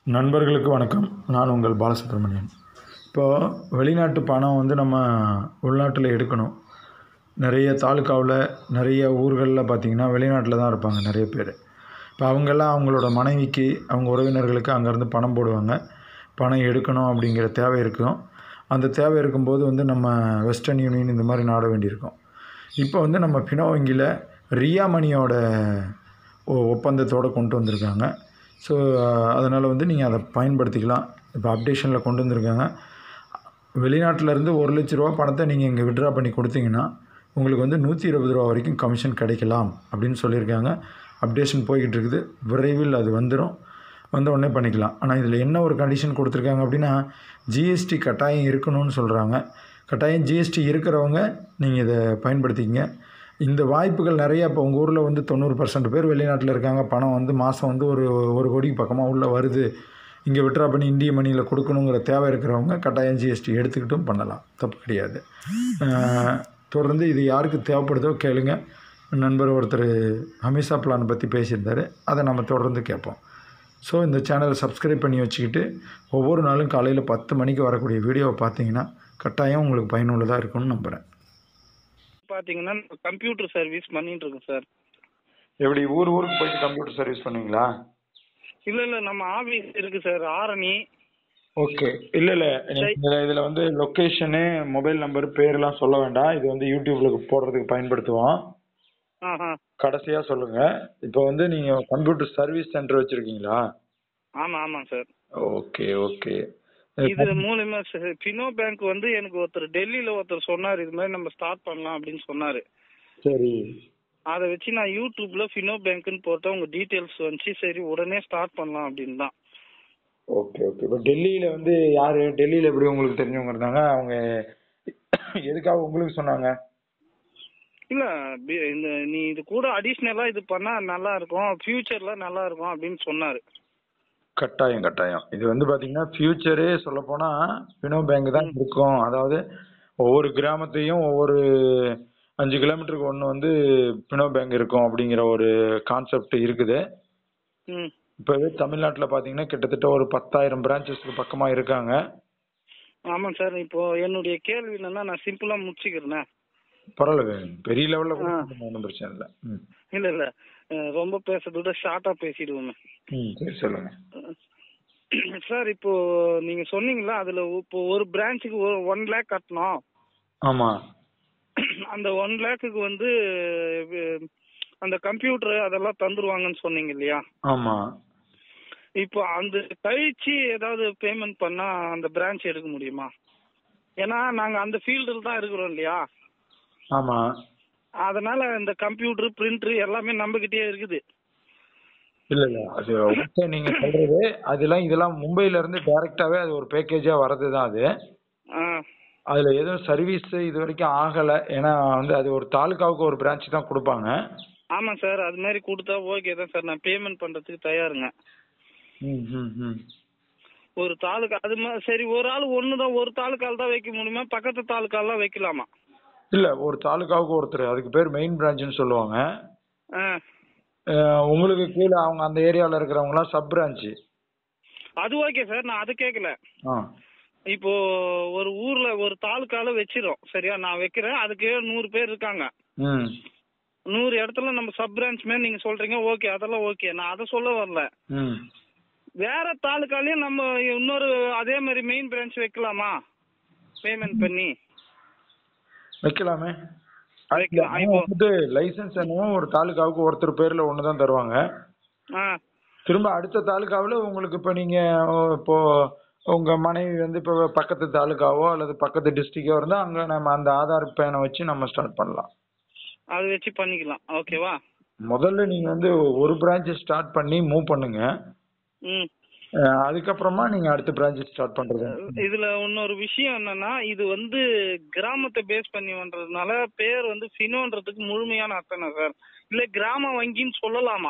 நண்பர்களுக்கு வணக்கம் நான் உங்கள் பாலசுப்ரமணியன் இப்போது வெளிநாட்டு பணம் வந்து நம்ம உள்நாட்டில் எடுக்கணும் நிறைய தாலுக்காவில் நிறைய ஊர்களில் பார்த்திங்கன்னா வெளிநாட்டில் தான் இருப்பாங்க நிறைய பேர் இப்போ அவங்கெல்லாம் அவங்களோட மனைவிக்கு அவங்க உறவினர்களுக்கு அங்கேருந்து பணம் போடுவாங்க பணம் எடுக்கணும் அப்படிங்கிற தேவை இருக்கும் அந்த தேவை இருக்கும்போது வந்து நம்ம வெஸ்டர்ன் யூனியன் இந்த மாதிரி நாட வேண்டியிருக்கும் இப்போ வந்து நம்ம பினோ வங்கியில் ரியா மணியோட ஒ- ஒப்பந்தத்தோடு கொண்டு வந்திருக்காங்க ஸோ அதனால் வந்து நீங்கள் அதை பயன்படுத்திக்கலாம் இப்போ அப்டேஷனில் கொண்டு வந்திருக்காங்க வெளிநாட்டுல இருந்து ஒரு லட்ச ரூபா பணத்தை நீங்கள் இங்கே விட்ரா பண்ணி கொடுத்தீங்கன்னா உங்களுக்கு வந்து நூற்றி இருபது ரூபா வரைக்கும் கமிஷன் கிடைக்கலாம் அப்படின்னு சொல்லியிருக்காங்க அப்டேஷன் போய்கிட்டு இருக்குது விரைவில் அது வந்துடும் வந்த உடனே பண்ணிக்கலாம் ஆனால் இதில் என்ன ஒரு கண்டிஷன் கொடுத்துருக்காங்க அப்படின்னா ஜிஎஸ்டி கட்டாயம் இருக்கணும்னு சொல்கிறாங்க கட்டாயம் ஜிஎஸ்டி இருக்கிறவங்க நீங்கள் இதை பயன்படுத்திக்கங்க இந்த வாய்ப்புகள் நிறைய இப்போ உங்கள் ஊரில் வந்து தொண்ணூறு பர்சன்ட் பேர் வெளிநாட்டில் இருக்காங்க பணம் வந்து மாதம் வந்து ஒரு ஒரு கோடிக்கு பக்கமாக உள்ளே வருது இங்கே விட்ரா பண்ணி இந்திய மணியில் கொடுக்கணுங்கிற தேவை இருக்கிறவங்க கட்டாயம் ஜிஎஸ்டி எடுத்துக்கிட்டும் பண்ணலாம் தப்பு கிடையாது அஹ், தொடர்ந்து இது யாருக்கு தேவைப்படுதோ கேளுங்க நண்பர் ஒருத்தர் ஹமீசா பிளான் பற்றி பேசியிருந்தார் அதை நம்ம தொடர்ந்து கேட்போம் ஸோ இந்த சேனலை சப்ஸ்கிரைப் பண்ணி வச்சுக்கிட்டு ஒவ்வொரு நாளும் காலையில் பத்து மணிக்கு வரக்கூடிய வீடியோவை பார்த்தீங்கன்னா கட்டாயம் உங்களுக்கு பயனுள்ளதாக இருக்கும்னு நம்புகிறேன் பாத்தீங்கன்னா கம்ப்யூட்டர் சர்வீஸ் பண்ணிட்டு இருக்கோம் சார் எப்படி ஊர் ஊருக்கு போயிட்டு கம்ப்யூட்டர் சர்வீஸ் பண்ணுவீங்களா இல்ல இல்ல நம்ம ஆபீஸ் இருக்கு சார் ஆரணி ஓகே இல்லை இல்லை இதில் இதில் வந்து லொக்கேஷனு மொபைல் நம்பர் பேரெல்லாம் சொல்ல வேண்டாம் இது வந்து யூடியூப்ல போடுறதுக்கு பயன்படுத்துவோம் ஆஹா கடைசியாக சொல்லுங்கள் இப்போ வந்து நீங்கள் கம்ப்யூட்டர் சர்வீஸ் சென்டர் வச்சுருக்கீங்களா ஆமா ஆமா சார் ஓகே ஓகே இது மூலியமா சார் பினோ பேங்க் வந்து எனக்கு ஒருத்தர் டெல்லியில ஒருத்தர் சொன்னாரு இது மாதிரி நம்ம ஸ்டார்ட் பண்ணலாம் அப்படின்னு சொன்னாரு சரி அதை வச்சு நான் யூடியூப்ல பினோ பேங்க்னு போட்டேன் உங்க டீடைல்ஸ் வந்துச்சு சரி உடனே ஸ்டார்ட் பண்ணலாம் அப்படின்னு தான் ஓகே ஓகே இப்போ டெல்லியில் வந்து யார் டெல்லியில் எப்படி உங்களுக்கு தெரிஞ்சவங்க இருந்தாங்க அவங்க எதுக்காக உங்களுக்கு சொன்னாங்க இல்ல பி- இந்த நீ இது கூட அடிஷ்னலா இது பண்ணா நல்லா இருக்கும் ஃபியூச்சர்ல நல்லா இருக்கும் அப்படின்னு சொன்னாரு கட்டாயம் கட்டாயம் இது வந்து பாத்தீங்கன்னா ஃபியூச்சரே சொல்ல போனா பினோ பேங்க் தான் இருக்கும் அதாவது ஒவ்வொரு கிராமத்தையும் ஒவ்வொரு அஞ்சு கிலோமீட்டருக்கு ஒன்று வந்து பினோ பேங்க் இருக்கும் அப்படிங்கிற ஒரு கான்செப்ட் இருக்குது ம் இப்போவே தமிழ்நாட்டில் பார்த்தீங்கன்னா கிட்டத்தட்ட ஒரு பத்தாயிரம் பிரான்ச்சஸ்க்கு பக்கமாக இருக்காங்க ஆமா சார் இப்போ என்னுடைய கேள்வி என்னன்னா நான் சிம்பிளா முடிச்சுக்கிறேனே பரவாயில்ல பெரிய லெவலில் கூட ஆ. ஒன்றும் பிரச்சனை இல்லை ம் இல்ல இல்ல அஹ் ரொம்ப பேசுறத விட ஷார்ட்டா பேசிடுவோமே ம் சரி சொல்லுங்க சார் இப்போ நீங்க சொன்னீங்களா அதுல இப்போ ஒரு பிரான்ச்சுக்கு ஒன் லேக் கட்டணும் ஆமாம் அந்த ஒன் லேக்குக்கு வந்து அஹ், அந்த கம்ப்யூட்டர் அதெல்லாம் தந்துருவாங்கன்னு சொன்னீங்க இல்லையா ஆமாம் இப்போ அந்த கழிச்சு ஏதாவது பேமெண்ட் பண்ணா அந்த பிரான்ச் எடுக்க முடியுமா ஏன்னா நாங்க அந்த ஃபீல்டில் தான் இருக்கிறோம் இல்லையா ஆமாம் அதனால இந்த கம்ப்யூட்டர் பிரிண்டர் எல்லாமே நம்மகிட்டயே இருக்குது இல்ல இல்ல அது ஓகே நீங்க சொல்றது அதெல்லாம் இதெல்லாம் மும்பைல இருந்து டைரக்டாவே அது ஒரு பேக்கேஜா வர்றது தான் அது ஆ அதுல எதுவும் சர்வீஸ் இது வரைக்கும் ஆகல ஏன்னா வந்து அது ஒரு தாலுகாவுக்கு ஒரு பிரான்ச் தான் கொடுப்பாங்க ஆமா சார் அது மாதிரி கொடுத்தா ஓகே தான் சார் நான் பேமெண்ட் பண்றதுக்கு தயாருங்க ம், ம், ம். ஒரு தாலுக்கா அது மாதிரி சரி ஒரு ஆள் ஒன்று தான் ஒரு தாலுக்கால் தான் வைக்க முடியுமா பக்கத்து தாலுக்காலாம் வைக்கலாமா இல்ல ஒரு தாலுகாவுக்கு ஒருத்தர் அதுக்கு பேர் மெயின் பிரான்ச்னு சொல்லுவாங்க ஆ அஹ் உங்களுக்கு கீழே அவங்க அந்த ஏரியால இருக்கிறவங்களாம் சப் பிரான்ச் அது ஓகே சார் நான் அது கேட்கல ஆ இப்போ ஒரு ஊர்ல ஒரு தாலுக்கால வச்சிரும் சரியா நான் வைக்கிறேன் அதுக்கு நூறு பேர் இருக்காங்க ம் நூறு இடத்துல நம்ம சப் பிரான்ச் மாதிரி நீங்க சொல்றீங்க ஓகே அதெல்லாம் ஓகே நான் அதை சொல்ல வரல ம் வேற தாலுக்காலையும் நம்ம இன்னொரு அதே மாதிரி மெயின் பிரான்ச் வைக்கலாமா பேமெண்ட் பண்ணி வைக்கலாமே வைக்கலாம். அவங்க இப்போ- வந்துட்டு லைசன்ஸ் என்னவோ ஒரு தாலுகாவுக்கு ஒருத்தர் பேர்ல ஒன்று தான் தருவாங்க ஆ திரும்ப அடுத்த தாலுகாவில் உங்களுக்கு இப்போ நீங்கள் இப்போ உங்கள் மனைவி வந்து இப்போ பக்கத்து தாலுகாவோ அல்லது பக்கத்து டிஸ்ட்ரிக்டோ இருந்தால் அங்கே நம்ம அந்த ஆதார் பேனை வச்சு நம்ம ஸ்டார்ட் பண்ணலாம் அது வச்சு பண்ணிக்கலாம் ஓகேவா முதல்ல நீங்கள் வந்து ஒரு பிரான்ச் ஸ்டார்ட் பண்ணி மூவ் பண்ணுங்க ம் அஹ் அதுக்கப்புறமா நீங்கள் அடுத்த பிரான்ச் ஸ்டார்ட் பண்ணுறது இதுல இன்னொரு விஷயம் என்னன்னா இது வந்து கிராமத்தை பேஸ் பண்ணி பண்றதுனால பேர் வந்து ஃபினோன்றதுக்கு முழுமையான அர்த்தம் சார் இல்ல கிராம வங்கின்னு சொல்லலாமா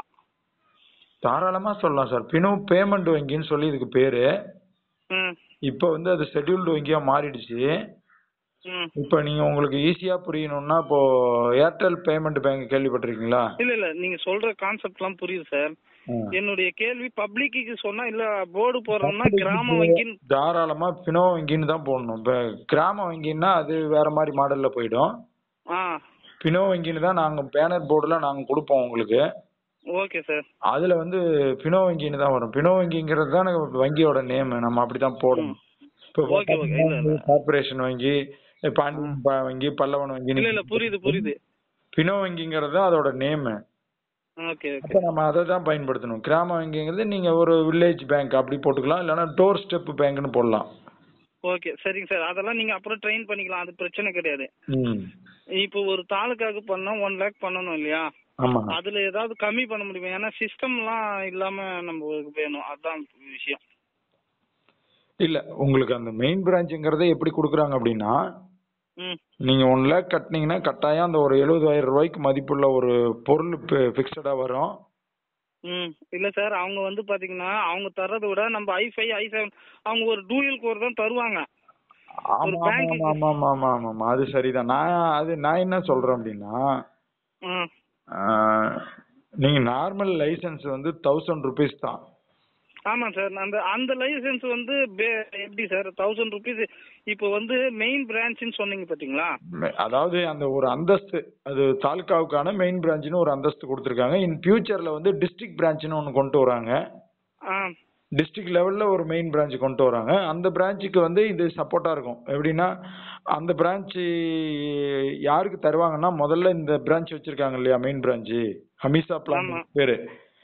தாராளமாக சொல்லலாம் சார் பினோ பேமெண்ட் வங்கின்னு சொல்லி இதுக்கு பேர் ம் இப்போ வந்து அது ஷெட்யூல்டு வங்கியாக மாறிடுச்சு ம் இப்போ நீங்க உங்களுக்கு ஈஸியா புரியணும்னா இப்போ ஏர்டெல் பேமெண்ட் பேங்க் கேள்விப்பட்டிருக்கீங்களா இல்ல இல்ல நீங்க சொல்ற கான்செப்ட்லாம் புரியுது சார் என்னுடைய கேள்வி பப்ளிக்கு சொன்னா இல்ல போர்டு போடுறோம்னா கிராம வங்கின்னு தாராளமா பினோ வங்கின்னு தான் போடணும் இப்போ கிராம வங்கின்னா அது வேற மாதிரி மாடல்ல போயிடும் ஆ பினோ வங்கின்னு தான் நாங்க பேனர் போர்டுல நாங்க கொடுப்போம் உங்களுக்கு ஓகே சார் அதுல வந்து பினோ வங்கின்னு தான் வரும் பினோ வங்கிங்கிறது தான் வங்கியோட நேம் நம்ம அப்படிதான் போடணும் இப்போ ஓகே ஓகே இல்ல இல்ல கார்பரேஷன் வங்கி பாண்டியன் ப- வங்கி பல்லவன் இல்ல இல்ல வங்கி புரியுது புரியுது பினோ வங்கிங்கிறது தான் அதோட நேம் ஓகே ஓகே அப்ப நம்ம அதை தான் பயன்படுத்தணும் கிராம வங்கிங்கிறது நீங்க ஒரு வில்லேஜ் பேங்க் அப்படி போட்டுக்கலாம் இல்லைன்னா டோர் ஸ்டெப் பேங்க்னு போடலாம் ஓகே சரிங்க சார் அதெல்லாம் நீங்க அப்புறம் ட்ரெயின் பண்ணிக்கலாம் அது பிரச்சனை கிடையாது ம் இப்போ ஒரு தாலுக்காக்கு பண்ணா ஒன் லேக் பண்ணணும் இல்லையா ஆமா அதுல ஏதாவது கம்மி பண்ண முடியுமா ஏன்னா சிஸ்டம்லாம் இல்லாம நம்மளுக்கு வேணும் அதான் விஷயம் இல்ல உங்களுக்கு அந்த மெயின் பிரான்ச்சுங்கிறத எப்படி கொடுக்குறாங்க அப்படின்னா ம் நீங்க ஒன் லேக் கட்டினீங்கன்னா கட்டாயம் அந்த ஒரு எழுபதாயிரம் ரூபாய்க்கு மதிப்புள்ள ஒரு பொருள் ஃபிக்ஸடா வரும் ம் இல்ல சார் அவங்க வந்து பாத்தீங்கன்னா அவங்க தர்றதை விட நம்ம ஐ ஃபைவ் ஐ செவன் அவங்க ஒரு டூயல் கோர் தான் தருவாங்க ஒரு ஆமா bank ஆமா ஆமா ஆமா ஆமா ஆமா ஆமா அது சரிதான் நான் அது நான் என்ன சொல்றேன் அப்படின்னா ம் ஆஹ், நீங்க நார்மல் லைசென்ஸ் வந்து தௌசண்ட் ருபீஸ் தான் ஆமா சார் அந்த அந்த லைசென்ஸ் வந்து பே- எப்படி சார் தௌசண்ட் ருபீஸ் இப்போ வந்து மெயின் பிரான்ச்னு சொன்னீங்க பாத்தீங்களா மெ- அதாவது அந்த ஒரு அந்தஸ்து அது தாலுகாவுக்கான மெயின் பிரான்ச்னு ஒரு அந்தஸ்து கொடுத்துருக்காங்க இன் ஃபியூச்சர்ல வந்து டிஸ்ட்ரிக்ட் பிரான்ச்னு ஒன்று கொண்டு வராங்க ஆ டிஸ்ட்ரிக்ட் லெவல்ல ஒரு மெயின் பிரான்ச் கொண்டு வராங்க அந்த பிரான்ச்சுக்கு வந்து இது சப்போர்ட்டா இருக்கும் எப்படின்னா அந்த பிரான்ச் யாருக்கு தருவாங்கன்னா முதல்ல இந்த பிரான்ச் வச்சிருக்காங்க இல்லையா மெயின் பிரான்ச் ஹமீசா பிளான் ஆமா. பேரு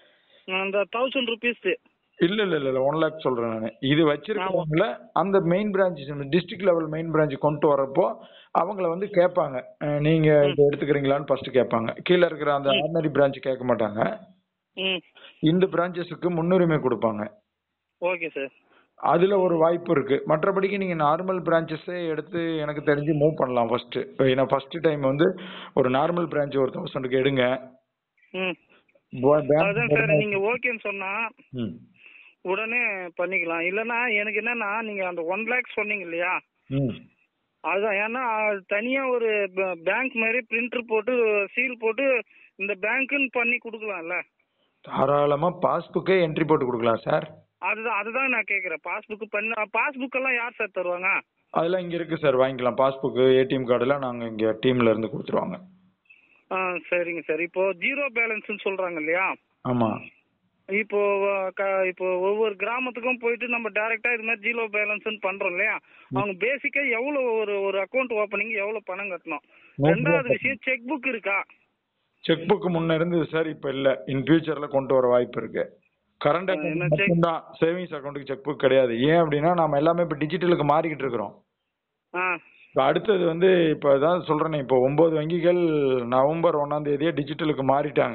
அந்த தௌசண்ட் ருபீஸ் இல்ல இல்ல இல்ல இல்ல ஒன் லேக் சொல்றேன் நான் இது வச்சிருக்கவங்கள அந்த main branch district level main branch கொண்டு வரப்போ அவங்கள வந்து கேட்பாங்க அஹ் நீங்க இதை எடுத்துக்கிறீங்களான்னு ஃபர்ஸ்ட் கேட்பாங்க கீழே இருக்கிற அந்த ஆர்டினரி பிரான்ச் கேட்க மாட்டாங்க ம் இந்த பிரான்ச்சஸுக்கு முன்னுரிமை கொடுப்பாங்க ஓகே சார் அதுல ஒரு வாய்ப்பு இருக்கு மற்றபடிக்கு நீங்க நார்மல் பிரான்ச்சஸே எடுத்து எனக்கு தெரிஞ்சு மூவ் பண்ணலாம் ஃபர்ஸ்ட் ஏன்னா ஃபர்ஸ்ட் டைம் வந்து ஒரு நார்மல் பிரான்ச் ஒரு தௌசண்ட்க்கு எடுங்க ம் போ- bank அதான் சார் நீங்க ஓகேன்னு சொன்னா ம் உடனே பண்ணிக்கலாம் இல்லைன்னா எனக்கு என்னன்னா நீங்க அந்த ஒன் லேக் சொன்னீங்க இல்லையா ம் அதுதான் ஏன்னா அது தனியா ஒரு பேங்க் மாதிரி பிரிண்டர் போட்டு சீல் போட்டு இந்த பேங்க்குன்னு பண்ணி கொடுக்கலாம்ல தாராளமா பாஸ்புக்கே என்ட்ரி போட்டு கொடுக்கலாம் சார் அதுதான் அதுதான் நான் கேக்குறேன் பாஸ்புக் பண்ண பாஸ்புக் எல்லாம் யார் சார் தருவாங்க அதெல்லாம் இங்க இருக்கு சார் வாங்கிக்கலாம் பாஸ்புக் ஏடிஎம் கார்டுலாம் நாங்க இங்க டீம்ல இருந்து கொடுத்துருவாங்க ஆ சரிங்க சார் இப்போ ஜீரோ பேலன்ஸ்னு சொல்றாங்க இல்லையா ஆமா இப்போ அஹ், க- இப்போ ஒவ்வொரு கிராமத்துக்கும் போயிட்டு நம்ம டைரக்டா இது மாதிரி ஜீரோ பேலன்ஸ்னு பண்றோம் இல்லையா அவங்க பேசிக்கா எவ்வளவு ஒரு ஒரு அக்கௌண்ட் ஓப்பனிங் எவ்வளவு பணம் கட்டணும் நூறு ரெண்டாவது விஷயம் செக் புக் இருக்கா செக் புக் முன்ன இருந்தது சார் இப்ப இல்ல இன் ஃபியூச்சர்ல கொண்டு வர வாய்ப்பு இருக்கு கரண்ட் என்ன அக்கௌண்ட் check- மட்டும்தான் சேவிங்ஸ் அக்கௌண்ட்டுக்கு செக் புக் கிடையாது ஏன் அப்படின்னா நாம எல்லாமே இப்ப டிஜிட்டலுக்கு மாறிக்கிட்டு இருக்கிறோம் ஆ இப்போ அடுத்தது வந்து இப்போ அதான் சொல்றேனே இப்போ ஒன்பது வங்கிகள் நவம்பர் ஒன்னாம் தேதியே டிஜிட்டலுக்கு மாறிட்டாங்க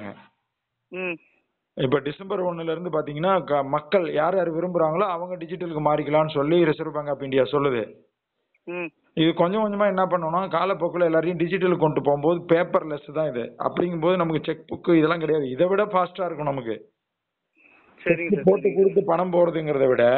ம் இப்போ டிசம்பர் ஒண்ணுல இருந்து பாத்தீங்கன்னா க- மக்கள் யார் யார் விரும்புறாங்களோ அவங்க டிஜிட்டலுக்கு மாறிக்கலாம்னு சொல்லி ரிசர்வ் பேங்க் ஆஃப் இந்தியா சொல்லுது ம் இது கொஞ்சம் கொஞ்சமா என்ன பண்ணணும்னா காலப்போக்கில் எல்லாரையும் டிஜிட்டலுக்கு கொண்டு போகும்போது பேப்பர்லெஸ் தான் இது அப்படிங்கும்போது நமக்கு செக் புக்கு இதெல்லாம் கிடையாது இதை விட ஃபாஸ்டா இருக்கும் நமக்கு சரிங்க சார் போட்டு சரிங்க கொடுத்து பணம் போறதுங்கிறத விட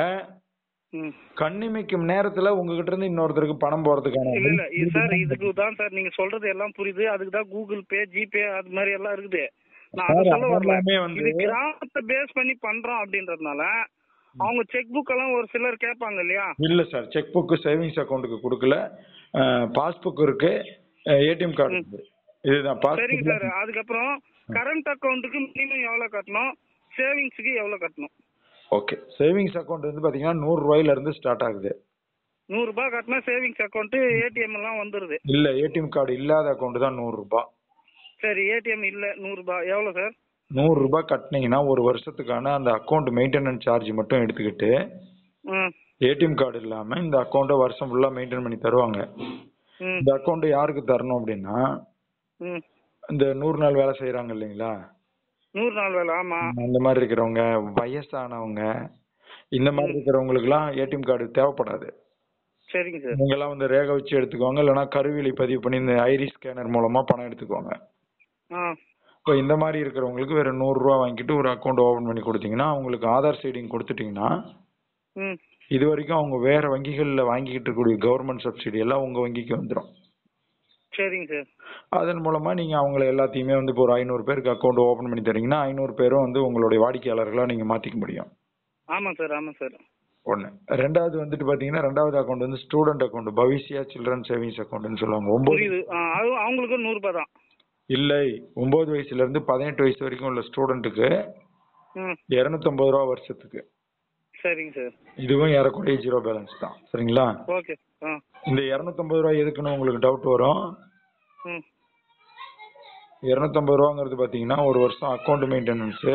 ம் கண்ணிமைக்கும் நேரத்துல உங்ககிட்ட இருந்து இன்னொருத்தருக்கு பணம் போறதுக்கான இல்ல இல்ல இது சார் இதுக்கு தான் சார் நீங்க சொல்றது எல்லாம் புரியுது அதுக்கு தான் கூகுள் பே ஜிபே அது மாதிரி எல்லாம் இருக்குது நான் அதை சார், சொல்ல வரல அதெல்லாமே வந்து- இது கிராமத்தை பேஸ் பண்ணி பண்றோம் அப்படின்றதுனால அவங்க செக் புக் எல்லாம் ஒரு சிலர் கேட்பாங்க இல்லையா இல்ல சார் செக் புக் சேவிங்ஸ் அக்கௌண்ட்டுக்கு கொடுக்கல பாஸ்புக் இருக்கு ஏடிஎம் கார்டு இருக்கு இதுதான் சரிங்க பாஸ்புக் சார் அதுக்கப்புறம் கரண்ட் அக்கௌண்ட்டுக்கு மினிமம் எவ்வளவு கட்டணும் சேவிங்ஸ்க்கு எவ்வளவு கட்டணும் ஓகே சேவிங்ஸ் அக்கௌண்ட் வந்து பாத்தீங்கன்னா நூறு ரூபாயில இருந்து ஸ்டார்ட் ஆகுது நூறு ரூபாய் கட்டினா சேவிங்ஸ் அக்கௌண்ட் ஏடிஎம் எல்லாம் வந்துருது இல்ல ஏடிஎம் கார்டு இல்லாத அக்கௌண்ட் தான் நூறு ரூபாய் சரி ஏடிஎம் இல்ல நூறு ரூபாய் எவ்வளவு சார் நூறு ரூபாய் கட்டினீங்கன்னா ஒரு வருஷத்துக்கான அந்த அக்கௌண்ட் மெயின்டெனன்ஸ் சார்ஜ் மட்டும் எடுத்துக்கிட்டு ம் ஏடிஎம் கார்டு இல்லாம இந்த அக்கௌண்ட்டை வருஷம் ஃபுல்லா மெயின்டைன் பண்ணி தருவாங்க ம் இந்த அக்கௌண்ட் யாருக்கு தரணும் அப்படின்னா ம் இந்த நூறு நாள் வேலை செய்யறாங்க இல்லைங்களா நூறு நாள் வேலை ஆமா அந்த மாதிரி இருக்கிறவங்க வயசானவங்க இந்த மாதிரி இருக்கிறவங்களுக்குலாம் ஏடிஎம் கார்டு தேவைப்படாது சரிங்க சார் நீங்கெல்லாம் வந்து ரேகை வச்சு எடுத்துக்கோங்க இல்லைன்னா கருவிழி பதிவு பண்ணி இந்த ஐரிஸ் ஸ்கேனர் மூலமா பணம் எடுத்துக்கோங்க ஆ இப்போ இந்த மாதிரி இருக்கிறவங்களுக்கு வேற நூறு ரூபா வாங்கிட்டு ஒரு அக்கௌண்ட் ஓபன் பண்ணி கொடுத்தீங்கன்னா அவங்களுக்கு ஆதார் சீடிங் கொடுத்துட்டீங்கன்னா ம் இது வரைக்கும் அவங்க வேற வங்கிகள்ல வாங்கிக்கிட்டு இருக்கக்கூடிய கவர்மெண்ட் சப்சிடி எல்லாம் உங்க வங்கிக்கு வந்துடும் சரிங்க சார் அதன் மூலமா நீங்க அவங்கள எல்லாத்தையுமே வந்து இப்போ ஒரு ஐநூறு பேருக்கு அக்கௌண்ட் ஓபன் பண்ணி தரீங்கன்னா ஐநூறு பேரும் வந்து உங்களுடைய வாடிக்கையாளர்களா நீங்க மாத்திக்க முடியும் ஆமாம் சார் ஆமாம் சார் ஒண்ணு ரெண்டாவது வந்துட்டு பாத்தீங்கன்னா ரெண்டாவது அக்கௌண்ட் வந்து student account Bhavishya children savings அக்கௌண்ட்னு சொல்லுவாங்க ஒன்பது புரியுது ஆ, அது அவங்களுக்கு நூறுரூபா தான் இல்லை ஒன்பது வயசுல இருந்து பதினெட்டு வயசு வரைக்கும் உள்ள ஸ்டூடெண்ட்டுக்கு ம் இருநூத்தம்பது ரூபா வருஷத்துக்கு சரிங்க சார் இதுவும் ஏறக்குறைய ஜீரோ பேலன்ஸ் தான் சரிங்களா ஓகே ஆ இந்த இருநூத்தம்பது ரூபா எதுக்குன்னு உங்களுக்கு டவுட் வரும் ம் இருநூத்தம்பது ரூபாங்கிறது பாத்தீங்கன்னா ஒரு வருஷம் அக்கௌண்ட் மெயின்டெனன்ஸ்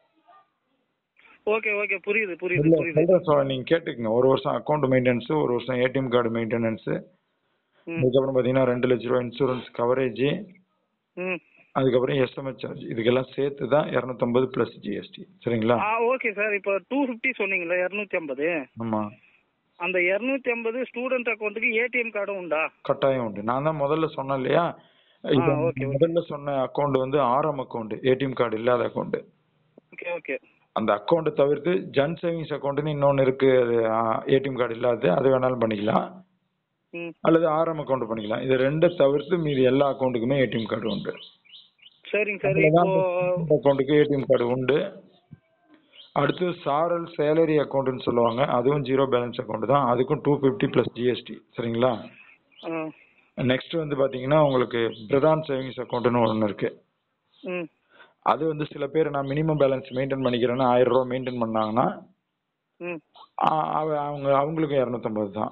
ஓகே ஓகே புரியுது புரியுது இல்ல புரியுது சொல்றேன் சொல்றேன் நீங்க கேட்டுக்கங்க ஒரு வருஷம் அக்கௌண்ட் மெயின்டெனன்ஸ் ஒரு வருஷம் ஏடிஎம் கார்டு மெயின்டெனன்ஸ் ம் அதுக்கப்புறம் பாத்தீங்கன்னா ரெண்டு லட்ச ரூபா இன்சூரன்ஸ் கவரேஜ் ம் அதுக்கப்புறம் எஸ்எம்எஸ் சார்ஜ் இதுக்கெல்லாம் சேர்த்து தான் இரநூத்தம்பது பிளஸ் ஜிஎஸ்டி சரிங்களா ஆ ஓகே சார் இப்போ டூ ஃபிஃப்டி சொன்னீங்களா இரநூத்தி ஐம்பது ஆமா அந்த இரநூத்தி ஐம்பது ஸ்டூடெண்ட் அக்கௌண்ட்டுக்கு ஏடிஎம் கார்டும் உண்டா கட்டாயம் உண்டு நான் தான் முதல்ல சொன்னேன் இல்லையா இது ஆ, okay, okay. முதல்ல சொன்ன அக்கௌண்ட் வந்து ஆர்எம் அக்கௌண்ட் ஏடிஎம் கார்டு இல்லாத அக்கௌண்ட் ஓகே ஓகே அந்த அக்கௌண்ட்டை தவிர்த்து ஜன் சேவிங்ஸ் அக்கௌண்ட்னு இன்னொன்று இருக்கு அது ஏடிஎம் கார்டு இல்லாத அது வேணாலும் பண்ணிக்கலாம் ம் அல்லது ஆர்எம் அக்கௌண்ட் பண்ணிக்கலாம் இது ரெண்டை தவிர்த்து மீதி எல்லா அக்கௌண்ட்டுக்குமே ஏடிஎம் கார்டு உண்டு சரிங்க சார் இப்போ அக்கௌண்ட்டுக்கு ஏடிஎம் கார்டு உண்டு அடுத்து சாரல் சேலரி அக்கௌண்ட்னு சொல்லுவாங்க அதுவும் ஜீரோ பேலன்ஸ் அக்கௌண்ட் தான் அதுக்கும் டூ ஃபிஃப்டி ப்ளஸ் ஜிஎஸ்டி சரிங்களா ஆ நெக்ஸ்ட் வந்து பாத்தீங்கன்னா உங்களுக்கு பிரதான் சேவிங்ஸ் அக்கௌண்ட்னு ஒன்று இருக்கு ம் அது வந்து சில பேர் நான் மினிமம் பேலன்ஸ் மெயின்டைன் பண்ணிக்கிறேன்னா ஆயிரம் ரூபா மெயின்டைன் பண்ணாங்கன்னா ம் ஆ- அவ- அவங்க அவங்களுக்கும் இரநூத்தம்பது தான்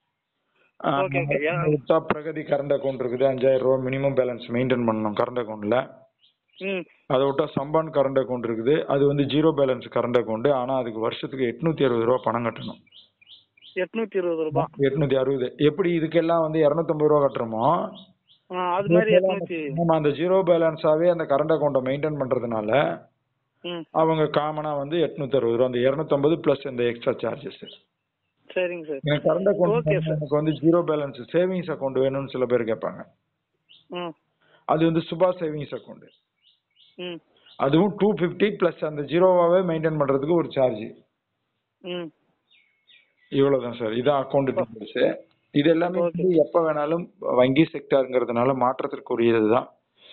ஆ, Okay, okay, yeah. விட்டா பிரகதி கரண்ட் அக்கௌண்ட் இருக்குது அஞ்சாயிரம் ரூபா மினிமம் பேலன்ஸ் மெயின்டைன் பண்ணணும் கரண்ட் அக்கௌண்ட்ல ம் அதை விட்டா சம்பான் கரண்ட் அக்கௌண்ட் இருக்குது அது வந்து ஜீரோ பேலன்ஸ் கரண்ட் அக்கௌண்ட் ஆனா அதுக்கு வருஷத்துக்கு எட்நூத்தி அறுபது ரூபா பணம் கட்டணும் எட்நூத்தி இருபது ரூபாய் எட்நூத்தி அறுபது எப்படி இதுக்கெல்லாம் வந்து இரநூத்தம்பது ரூபா கட்டுறோமோ ஆ அது மாதிரி எட்நூத்தி நம்ம அந்த ஜீரோ பேலன்ஸாவே அந்த கரண்ட் அக்கௌண்ட்டை மெயின்டைன் பண்றதுனால ம் அவங்க காமனா வந்து எட்நூத்தி அறுபது ரூபா அந்த இரநூத்தம்பது பிளஸ் இந்த எக்ஸ்ட்ரா சார்ஜஸ் சரிங்க சார் எனக்கு கரண்ட் அக்கௌண்ட் Okay, sir. எனக்கு வந்து ஜீரோ பேலன்ஸ் சேவிங்ஸ் அக்கௌண்ட் வேணும்னு சில பேர் கேட்பாங்க ம் அது வந்து சுபா சேவிங்ஸ் அக்கௌண்ட் ம் அதுவும் டூ ஃபிஃப்டி பிளஸ் அந்த ஜீரோவாவே மெயின்டைன் பண்றதுக்கு ஒரு சார்ஜ் ம் இவ்வளவுதான் சார் இதான் அக்கௌண்ட் டீடைல்ஸ் இது எல்லாமே Okay. வந்து எப்ப வேணாலும் வங்கி செக்டாருங்கிறதுனால மாற்றத்திற்குரியது தான்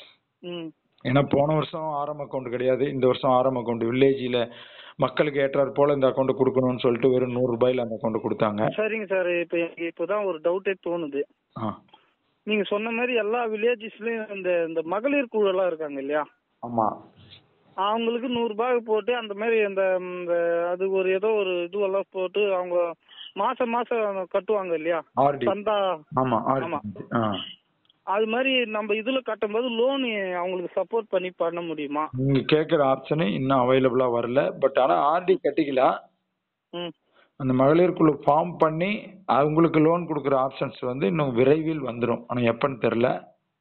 ம் ஏன்னா போன வருஷம் ஆரம் அக்கௌண்ட் கிடையாது இந்த வருஷம் ஆரம் அக்கௌண்ட் வில்லேஜில் மக்களுக்கு ஏற்றாற் போல இந்த அக்கௌண்ட் கொடுக்கணும்னு சொல்லிட்டு வெறும் நூறு ரூபாயில அந்த அக்கௌண்ட் கொடுத்தாங்க சரிங்க சார் இப்போ எனக்கு இப்போதான் ஒரு டவுட்டே தோணுது ஆ நீங்க சொன்ன மாதிரி எல்லா வில்லேஜஸ்லயும் இந்த இந்த மகளிர் குழுலாம் இருக்காங்க இல்லையா ஆமா அவங்களுக்கு நூறு ரூபாய் போட்டு அந்த மாதிரி அந்த இந்த அது ஒரு ஏதோ ஒரு இதுவெல்லாம் போட்டு அவங்க மாசம் மாசம் கட்டுவாங்க இல்லையா ஆர்டி சந்தா ஆமா ஆர்டி ஆமா. ஆ அது மாதிரி நம்ம இதுல கட்டும்போது லோன் அவங்களுக்கு சப்போர்ட் பண்ணி பண்ண முடியுமா நீங்க கேட்குற ஆப்ஷனு இன்னும் அவைலபிளா வரல பட் ஆனா ஆர்டி கட்டிக்கலாம் ம் அந்த மகளிர் குழு ஃபார்ம் பண்ணி அவங்களுக்கு லோன் கொடுக்குற ஆப்ஷன்ஸ் வந்து இன்னும் விரைவில் வந்துடும் ஆனா எப்பன்னு தெரியல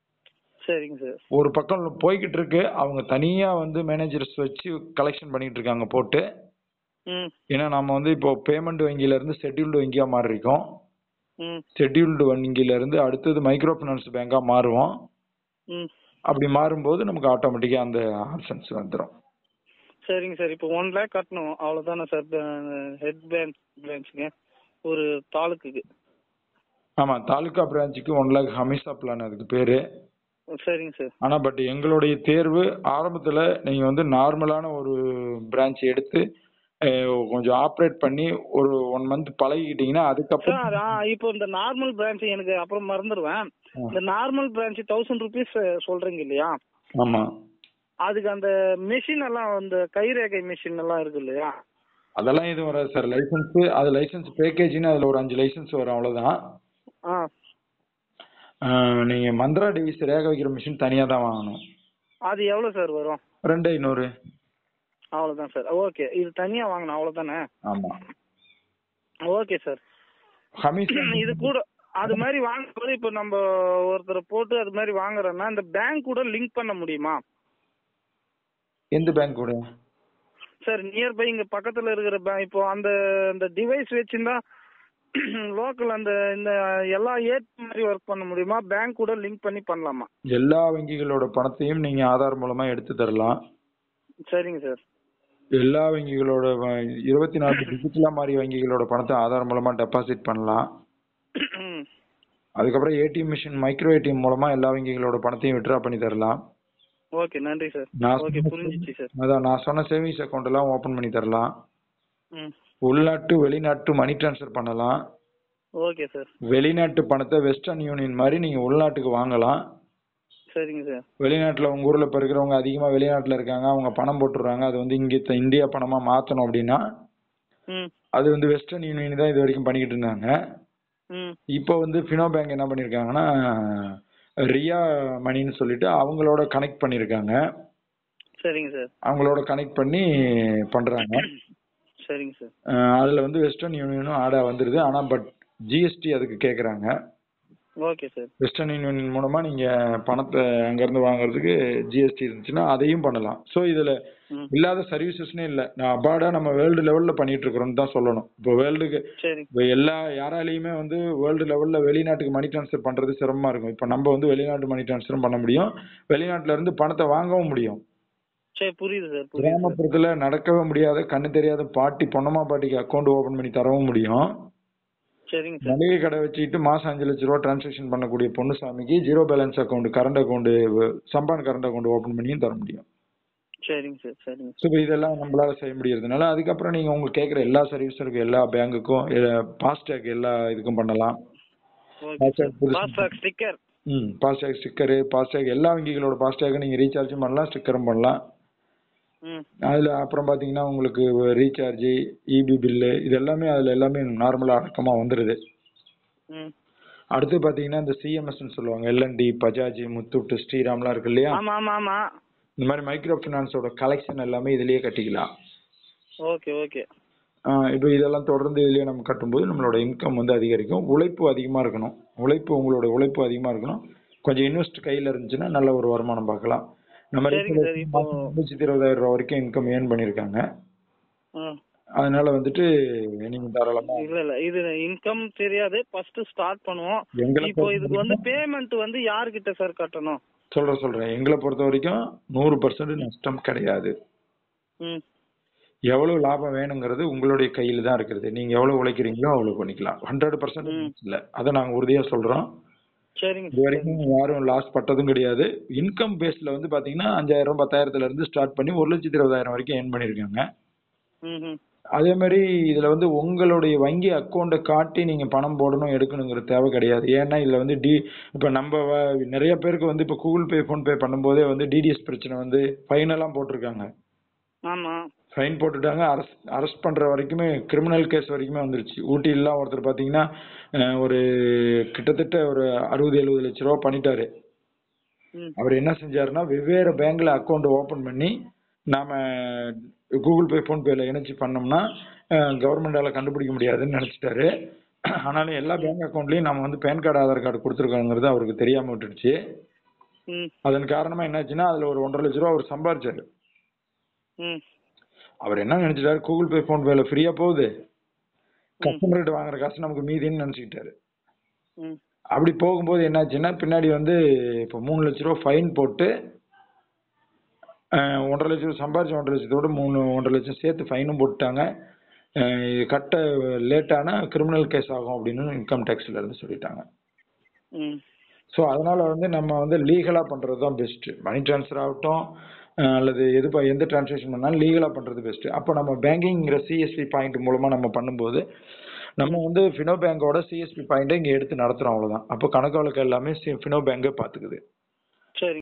சரிங்க சார் ஒரு பக்கம் போய்கிட்டு இருக்கு அவங்க தனியா வந்து மேனேஜர்ஸ் வச்சு கலெக்ஷன் பண்ணிட்டு இருக்காங்க போட்டு ம் ஏன்னா நம்ம வந்து இப்போ பேமெண்ட் வங்கியில இருந்து ஷெட்யூல்டு வங்கியா மாறி இருக்கோம் ம் ஷெட்யூல்டு வங்கியில இருந்து அடுத்தது மைக்ரோ ஃபைனான்ஸ் பேங்கா மாறுவோம் ம் அப்படி மாறும்போது நமக்கு ஆட்டோமேட்டிக்கா அந்த ஆப்ஷன்ஸ் வந்துடும் சரிங்க சார் இப்போ ஒன் லேக் கட்டணும் அவ்வளோதானே சார் ஹெட் பேங்க் பிரான்ச்சுங்க ஒரு தாலுக்குக்கு ஆமா தாலுகா பிரான்ச்சுக்கு ஒன் லேக் ஹமிசா பிளான் அதுக்கு பேரு சரிங்க சார் ஆனா பட் எங்களுடைய தேர்வு ஆரம்பத்துல நீங்க வந்து நார்மலான ஒரு பிரான்ச் எடுத்து அஹ், கொஞ்சம் ஆப்ரேட் பண்ணி ஒரு ஒன் மந்த் பழகிக்கிட்டீங்கன்னா அதுக்கப்புறம் சார் ஆ இப்போ இந்த நார்மல் பிரான்ச் எனக்கு அப்புறம் மறந்துடுவேன் ஆ. இந்த நார்மல் பிரான்ச் தௌசண்ட் ருபீஸ் சொல்றீங்க இல்லையா ஆமா அதுக்கு அந்த மெஷின் எல்லாம் அந்த கைரேகை மெஷின் எல்லாம் இருக்கு இல்லையா அதெல்லாம் எதுவும் வராது சார் லைசன்ஸ் அது லைசன்ஸ் பேக்கேஜ்னு அதுல ஒரு அஞ்சு லைசன்ஸ் வரும் அவ்வளவுதான் ஆ அஹ், நீங்க மந்த்ரா டிவிஸ் ரேக வைக்கிற மிஷின் தனியா தான் வாங்கணும் அது எவ்வளோ சார் வரும் ரெண்டு ஐநூறு அவ்வளோதான் சார் ஓகே இது தனியாக வாங்கணும் அவ்வளோதானே ஆமா ஓகே சார் ஹமீஸ் இது கூட அது மாதிரி வாங்கும்போது இப்போ நம்ம ஒருத்தரை போட்டு அது மாதிரி வாங்குறோம்னா இந்த பேங்க் கூட லிங்க் பண்ண முடியுமா எந்த பேங்க் கூட சார் நியர்பை இங்க பக்கத்துல இருக்கிற பேங்க் இப்போ அந்த அந்த டிவைஸ் வச்சிருந்தா லோக்கல் அந்த இந்த எல்லா ஏட் மாதிரி ஒர்க் பண்ண முடியுமா பேங்க் கூட லிங்க் பண்ணி பண்ணலாமா எல்லா வங்கிகளோட பணத்தையும் நீங்க ஆதார் மூலமா எடுத்து தரலாம் சரிங்க சார் எல்லா வங்கிகளோட வ- இருபத்தி நாலு டிஜிட்டலா மாறி வங்கிகளோட பணத்தை ஆதார் மூலமா டெபாசிட் பண்ணலாம் ம் அதுக்கப்புறம் ஏடிஎம் மிஷின் மைக்ரோ ஏடிஎம் மூலமா எல்லா வங்கிகளோட பணத்தையும் வித்ட்ரா பண்ணி தரலாம் ஓகே நன்றி சார் நான் ஓகே சொன்ன- புரிஞ்சிச்சு சார் அதான் நான் சொன்ன சேவிங்ஸ் அக்கௌண்ட் எல்லாம் ஓபன் பண்ணி தரலாம் ம் உள்நாட்டு வெளிநாட்டு மணி ட்ரான்ஸ்ஃபர் பண்ணலாம் ஓகே சார் வெளிநாட்டு பணத்தை வெஸ்டர்ன் யூனியன் மாதிரி நீங்க உள்நாட்டுக்கு வாங்கலாம் சரிங்க சார் வெளிநாட்டுல உங்க ஊர்ல இப்ப இருக்கிறவங்க அதிகமா வெளிநாட்டுல இருக்காங்க அவங்க பணம் போட்டுடுறாங்க அது வந்து இங்க த- இந்தியா பணமா மாத்தணும் அப்படின்னா ம் அது வந்து வெஸ்டர்ன் யூனியன் தான் இது வரைக்கும் பண்ணிக்கிட்டு இருந்தாங்க ம் இப்போ வந்து ஃபினோ பேங்க் என்ன பண்ணியிருக்காங்கன்னா ரியா மணின்னு சொல்லிட்டு அவங்களோட கனெக்ட் பண்ணியிருக்காங்க சரிங்க சார் அவங்களோட கனெக்ட் பண்ணி பண்றாங்க சரிங்க சார் அஹ் அதுல வந்து வெஸ்டர்ன் யூனியனும் ஆடா வந்துருது ஆனா பட் ஜிஎஸ்டி அதுக்கு கேக்குறாங்க ஓகே சார் வெஸ்டர்ன் யூனியன் மூலமா நீங்க பணத்தை அங்கிருந்து வாங்குறதுக்கு ஜிஎஸ்டி இருந்துச்சுன்னா அதையும் பண்ணலாம் ஸோ இதுல ம் இல்லாத சர்வீசஸ்னே இல்லை நான் அபார்டா நம்ம வேர்ல்டு லெவல்ல பண்ணிட்டு இருக்கிறோம்னு தான் சொல்லணும் இப்போ வேர்ல்டுக்கு சரி இப்போ எல்லா யாராலையுமே வந்து வேர்ல்டு லெவல்ல வெளிநாட்டுக்கு மணி ட்ரான்ஸ்ஃபர் பண்றது சிரமமா இருக்கும் இப்போ நம்ம வந்து வெளிநாட்டு மணி ட்ரான்ஸ்ஃபரும் பண்ண முடியும் வெளிநாட்டுல இருந்து பணத்தை வாங்கவும் முடியும் சரி புரியுது சார் புரியுது சார் கிராமப்புறத்துல நடக்கவே முடியாத கண்ணு தெரியாத பாட்டி பொன்னம்மா பாட்டிக்கு அக்கௌண்ட் ஓபன் பண்ணி தரவும் முடியும் சரிங்க சார் மளிகை கடை வச்சுக்கிட்டு மாசம் அஞ்சு லட்ச ரூபா டிரான்சாக்ஷன் பண்ணக்கூடிய பொண்ணுசாமிக்கு zero balance account current account சம்பான் கரண்ட் அக்கௌண்ட் ஓபன் பண்ணியும் தர முடியும் சரிங்க சார் சரிங்க ஸோ இப்போ இதெல்லாம் நம்மளால செய்ய முடியறதுனால அதுக்கப்புறம் நீங்க உங்களுக்கு கேட்குற எல்லா சர்வீஸும் இருக்கு எல்லா பேங்குக்கும் ஃபாஸ்டேக் எல்லா இதுக்கும் பண்ணலாம் ஓகே சார் புதுசு. ஃபாஸ்ட்ராக் ஸ்டிக்கர் ம் ஃபாஸ்டேக் ஸ்டிக்கரு ஃபாஸ்டேக் எல்லா வங்கிகளோட ஃபாஸ்டேக் நீங்க ரீசார்ஜும் பண்ணலாம் ஸ்டிக்கரும் பண்ணலாம் ம் அதுல அப்புறம் பாத்தீங்கன்னா உங்களுக்கு ரீசார்ஜ் இபி பில்லு இது எல்லாமே அதுல எல்லாமே நார்மலா அடக்கமா வந்துருது ம் அடுத்து பாத்தீங்கன்னா இந்த சிஎம்எஸ்ன்னு சொல்லுவாங்க எல்என்டி பஜாஜ் முத்தூட் ஸ்ரீராம்லாம் இருக்கு இல்லையா ஆமா ஆமா ஆமா இந்த மாதிரி மைக்ரோ ஃபினான்ஸோட கலெக்ஷன் எல்லாமே இதுலயே கட்டிக்கலாம் ஓகே ஓகே ஆஹ் இப்போ இதெல்லாம் தொடர்ந்து இதுலயே நம்ம கட்டும்போது நம்மளோட இன்கம் வந்து அதிகரிக்கும் உழைப்பு அதிகமா இருக்கணும் உழைப்பு உங்களோட உழைப்பு அதிகமா இருக்கணும் கொஞ்சம் இன்வெஸ்ட் கையில இருந்துச்சுன்னா நல்ல ஒரு வருமானம் பார்க்கலாம் நம்ம சரிங்க சார், இப்போ- ஒரு லட்சத்தி இருபதாயிரம் ரூபாய் வரைக்கும் இன்கம் ஏர்ன் பண்ணிருக்காங்க ஆ அதனால வந்துட்டு நீங்க தாராளமா இல்ல இல்ல இது இன்கம் தெரியாது ஃபர்ஸ்ட் ஸ்டார்ட் பண்ணுவோம் எங்களை இப்போ பொறுத்த இதுக்கு வந்து வரைக்கும் பேமெண்ட் வந்து யார்கிட்ட சார் கட்டணும் சொல்றேன் சொல்றேன் எங்களை பொறுத்த வரைக்கும் நூறு பர்சன்ட் நஷ்டம் கிடையாது ம் எவ்வளவு லாபம் வேணுங்கிறது உங்களுடைய கையில தான் இருக்கிறது நீங்க எவ்வளவு உழைக்கிறீங்களோ அவ்வளவு பண்ணிக்கலாம் ஹண்ட்ரட் ம். பர்சன்ட் இல்ல அதை நாங்க உறுதியா சொல்றோம் சரிங்க இது வரைக்கும் யாரும் லாஸ் பட்டதும் கிடையாது இன்கம் பேஸ்ல வந்து பாத்தீங்கன்னா அஞ்சாயிரம் பத்தாயிரத்துல இருந்து ஸ்டார்ட் பண்ணி ஒரு லட்சத்தி இருபதாயிரம் வரைக்கும் ஏர்ன் பண்ணிருக்காங்க ம் ம் அதே மாதிரி இதுல வந்து உங்களுடைய வங்கி அக்கௌண்ட்டை காட்டி நீங்க பணம் போடணும் எடுக்கணுங்கிற தேவை கிடையாது ஏன்னா இதுல வந்து டி இப்ப நம்ம வ- நிறைய பேருக்கு வந்து இப்ப கூகுள் பே ஃபோன் பே பண்ணும்போதே வந்து டிடிஎஸ் பிரச்சனை வந்து ஃபைன் எல்லாம் போட்டிருக்காங்க ஆமா ஃபைன் போட்டுட்டாங்க அரெஸ்ட் அரெஸ்ட் பண்ற வரைக்குமே கிரிமினல் கேஸ் வரைக்குமே வந்துருச்சு ஊட்டிலாம் ஒருத்தர் பாத்தீங்கன்னா அஹ், ஒரு கிட்டத்தட்ட ஒரு அறுபது எழுபது லட்ச ரூபா பண்ணிட்டாரு ம் அவர் என்ன செஞ்சாருன்னா வெவ்வேறு பேங்க்ல அக்கௌண்ட் ஓபன் பண்ணி நாம கூகுள் பே ஃபோன் பேல இணைச்சு பண்ணோம்னா கவர்மெண்டால கண்டுபிடிக்க முடியாதுன்னு நினைச்சிட்டாரு ஆனாலும் எல்லா பேங்க் அக்கௌண்ட்லயும் நம்ம வந்து பேன் கார்டு ஆதார் கார்டு கொடுத்துருக்கோங்கிறது அவருக்கு தெரியாம விட்டுடுச்சு ம் அதன் காரணமா என்னாச்சுன்னா அதுல ஒரு ஒன்றரை லட்ச ரூபா அவர் சம்பாரிச்சாரு ம் அவர் என்ன நினைச்சிட்டாரு கூகுள் பே ஃபோன் பேல ஃப்ரீயா போகுது கஸ்டமர்கிட்ட வாங்குற காசு நமக்கு மீதின்னு நினைச்சுக்கிட்டாரு ம் அப்படி போகும்போது என்னாச்சுன்னா பின்னாடி வந்து இப்போ மூணு லட்ச ரூபா ஃபைன் போட்டு அஹ், ஒன்றரை லட்சம் சம்பாரிச்ச ஒன்றரை லட்சத்தோட மூணு ஒன்றரை லட்சம் சேர்த்து ஃபைனும் போட்டுட்டாங்க அஹ், இது கட்ட லேட்டானா கிரிமினல் கேஸ் ஆகும் அப்படின்னு இன்கம் டேக்ஸ்ல இருந்து சொல்லிட்டாங்க ம் ஸோ அதனால வந்து நம்ம வந்து லீகலா பண்றது தான் பெஸ்ட் மணி ட்ரான்ஸ்ஃபர் ஆகட்டும் அஹ், அல்லது எது ப- எந்த டிரான்சாக்ஷன் பண்ணாலும் லீகலா பண்றது பெஸ்ட் அப்போ நம்ம பேங்கிங்கிற சிஎஸ்பி பாயிண்ட் மூலமா நம்ம பண்ணும்போது நம்ம வந்து ஃபினோ பேங்கோட சிஎஸ்பி பாயிண்ட்டை இங்க எடுத்து நடத்துறோம் அவ்வளவுதான் அப்போ கணக்கு வழக்கு எல்லாமே ஃபினோ பேங்கே பாத்துக்குது